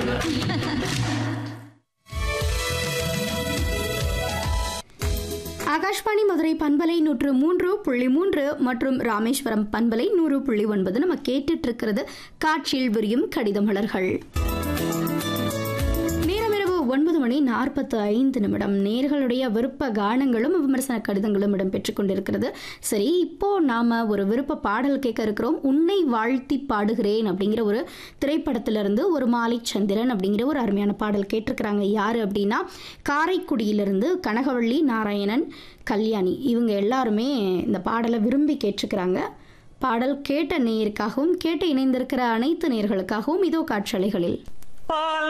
ஆகாஷ்வாணி மதுரை பண்பலை நூற்று மூன்று புள்ளி மூன்று மற்றும் ராமேஸ்வரம் பண்பலை நூறு புள்ளி ஒன்பது நம்ம கேட்டுட்டு இருக்கிறது காற்றில் விரியும் கடித மலர்கள் நேரம் இரவு ஒன்பது மணி நாற்பத்து ஐந்து நிமிடம் நேர்களுடைய விருப்ப கானங்களும் விமர்சன கடிதங்களும் இடம்பெற்றுக் கொண்டிருக்கிறது சரி இப்போ நாம ஒரு விருப்ப பாடல் கேட்க இருக்கிறோம் உன்னை வாழ்த்தி பாடுகிறேன் அப்படிங்கிற ஒரு திரைப்படத்திலிருந்து ஒரு மாலை சந்திரன் அப்படிங்கிற ஒரு அருமையான பாடல் கேட்டிருக்கிறாங்க யாரு அப்படின்னா காரைக்குடியிலிருந்து கனகவள்ளி நாராயணன் கல்யாணி இவங்க எல்லாருமே இந்த பாடலை விரும்பி கேட்டிருக்கிறாங்க பாடல் கேட்ட நேயருக்காகவும் கேட்டு இணைந்திருக்கிற அனைத்து நேயர்களுக்காகவும் இதோ காற்றலைகளில் பால்